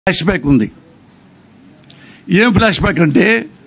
flash back ఉంది ఏం flash back అంటే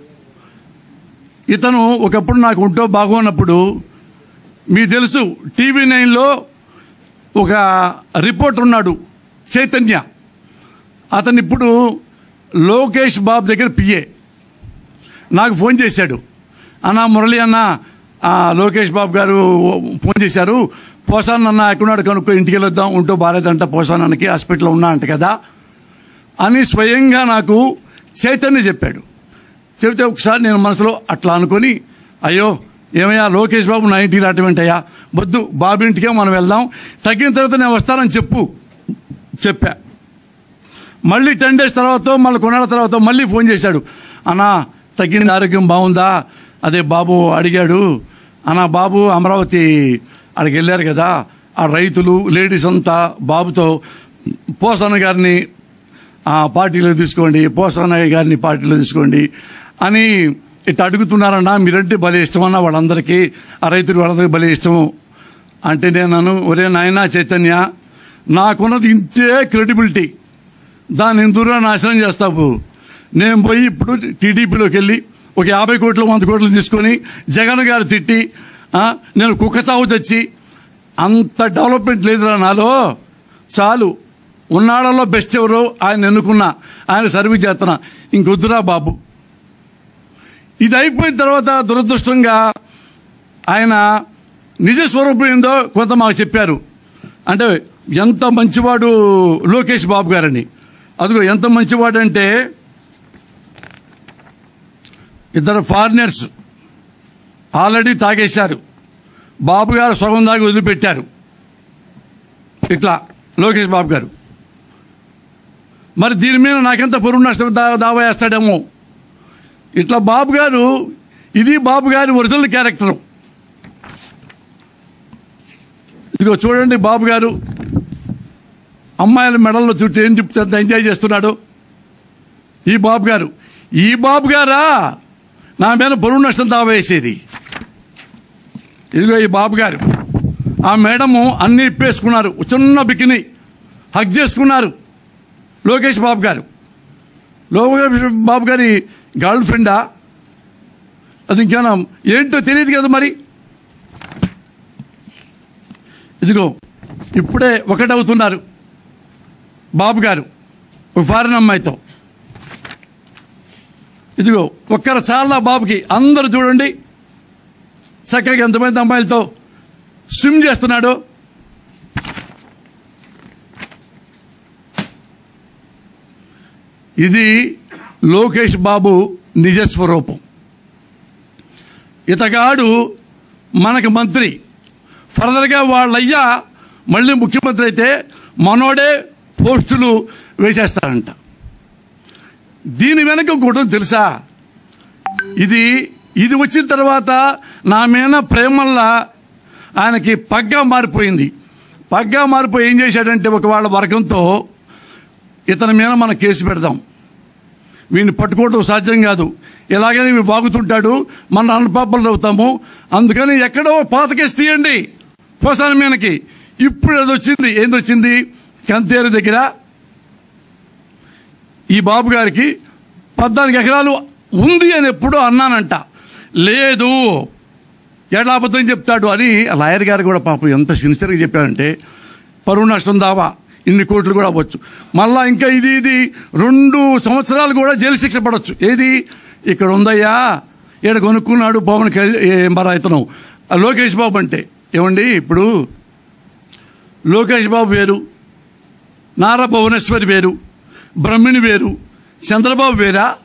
ఇతను ఒకప్పుడు నాకు ఉంటో బాగున్నప్పుడు మీకు తెలుసు టీవీ నైన్లో ఒక రిపోర్టర్ ఉన్నాడు చైతన్య అతను ఇప్పుడు లోకేష్ బాబు దగ్గర పిఏ నాకు ఫోన్ చేశాడు అన్న మురళి అన్న ఆ, లోకేష్ బాబు గారు ఫోన్ చేశారు పోసాన్ అన్న ఎక్కడున్నాడు కనుక్కో ఇంటికి వెళ్ళొద్దాం ఉంటూ బాగాలేదంట పోసాన్ అన్నకి హాస్పిటల్లో ఉన్నా అంట కదా అని స్వయంగా నాకు చైతన్య చెప్పాడు చెబితే ఒకసారి నేను మనసులో అట్లా అనుకొని అయ్యో ఏమయ్యా లోకేష్ బాబు నా ఇంటికి రావటమేంటయ్యా వద్దు బాబు ఇంటికే మనం వెళ్దాం తగ్గిన తర్వాత నేను వస్తానని చెప్పు చెప్పా మళ్ళీ టెన్ డేస్ తర్వాత మళ్ళీ కొన్నాళ్ళ తర్వాత మళ్ళీ ఫోన్ చేశాడు అన్నా తగ్గింది ఆరోగ్యం బాగుందా అదే బాబు అడిగాడు అన్నా బాబు అమరావతి అక్కడికి వెళ్ళారు కదా ఆ రైతులు లేడీస్ అంతా బాబుతో పోసన్న గారిని ఆ పార్టీలో తీసుకోండి పోసన్న గారిని పార్టీలో తీసుకోండి అని ఇట్లా అడుగుతున్నారన్నా మీరంటే భలే ఇష్టమన్నా వాళ్ళందరికీ ఆ రైతులు వాళ్ళందరికీ భలే ఇష్టము అంటే నేను ఒరే నాయనా చైతన్య నాకున్నది ఇంతే క్రెడిబిలిటీ దాన్ని ఎందుకు నాశనం చేస్తావు నేను పోయి ఇప్పుడు టీడీపీలోకి వెళ్ళి ఒక యాభై కోట్లు వంద కోట్లు తీసుకొని జగన్ గారు తిట్టి ఆ, నేను కుక్క చావు తెచ్చి అంత డెవలప్మెంట్ లేదురా నాలో చాలు ఉన్నాళ్ళలో బెస్ట్ ఎవరు ఆయన ఎన్నుకున్నా ఆయన సర్వీస్ చేస్తున్నా ఇంకొద్దురా బాబు ఇది అయిపోయిన తర్వాత దురదృష్టంగా ఆయన నిజ స్వరూపం ఏందో కొంత మాకు చెప్పారు అంటే ఎంత మంచివాడు లోకేష్ బాబు గారని అదిగో ఎంత మంచివాడు అంటే ఇద్దరు ఫారినర్స్ ఆల్రెడీ తాగేశారు బాబు గారు సగం దాగి వదిలిపెట్టారు ఇట్లా లోకేష్ బాబు గారు మరి దీని మీద నాకెంత పొరుగు నష్టం దా దావా వేస్తాడేమో ఇట్లా బాబు గారు ఇది బాబు గారి ఒరిజినల్ క్యారెక్టర్ ఇదిగో చూడండి బాబు గారు అమ్మాయిల మెడల్లో చుట్టూ ఏం చెప్తే అంత ఎంజాయ్ చేస్తున్నాడు ఈ బాబు గారు ఈ బాబు గారా నా మీద బరువు నష్టం దావా వేసేది ఇదిగో ఈ బాబు గారు ఆ మేడము అన్నీ ఇప్పేసుకున్నారు చిన్న బికిని హక్ చేసుకున్నారు లోకేష్ బాబు గారు లోకేష్ బాబు గారి గర్ల్ ఫ్రెండా అది ఇంకేనా ఏంటో తెలియదు కదా మరి ఇదిగో ఇప్పుడే ఒకటవుతున్నారు బాబు గారు ఒక ఫారెన్ అమ్మాయితో ఇదిగో ఒక్కరు చాలా బాబుకి అందరూ చూడండి చక్కగా ఎంతమంది అమ్మాయిలతో స్విమ్ చేస్తున్నాడు ఇది లోకేష్ బాబు నిజ స్వరూపం ఇతగాడు మనకు మంత్రి ఫర్దర్గా వాళ్ళయ్యా మళ్ళీ ముఖ్యమంత్రి అయితే మనోడే పోస్టులు వేసేస్తారంట దీని వెనక ఇంకోటి తెలుసా ఇది ఇది వచ్చిన తర్వాత నా మీద ప్రేమల్లా ఆయనకి పగ్గా మారిపోయింది పగ్గా మారిపోయి ఏం చేశాడంటే ఒక వాళ్ళ వర్గంతో ఇతని మీద మనం కేసు పెడదాం వీడిని పట్టుకోవడం సాధ్యం కాదు ఇలాగనే వీడు బాగుతుంటాడు మన అన్నపాపలు అవుతాము అందుకని ఎక్కడో పాత కేసు తీయండి పోసాని మీదకి ఇప్పుడు అది వచ్చింది ఏంది వచ్చింది కంతేరు దగ్గర ఈ బాబు గారికి పద్నాలుగు ఎకరాలు ఉంది అని ఎప్పుడో అన్నానంట లేదు ఎట్లా అబద్ధం చెప్తాడు అని లాయర్ గారు కూడా పాపం ఎంత సిన్సియర్గా చెప్పారంటే పరువు నష్టం దావా ఇన్ని కోట్లు కూడా అవ్వచ్చు మళ్ళా ఇంకా ఇది ఇది రెండు సంవత్సరాలు కూడా జైలు శిక్ష పడవచ్చు ఏది ఇక్కడ ఉందయ్యా ఈడ కొనుక్కున్నాడు పవన్ కళ్యాణ్ మరి ఇతను ఆ లోకేష్ బాబు అంటే ఏమండి ఇప్పుడు లోకేష్ బాబు వేరు నారా భువనేశ్వరి వేరు బ్రహ్మిణి వేరు చంద్రబాబు వేరా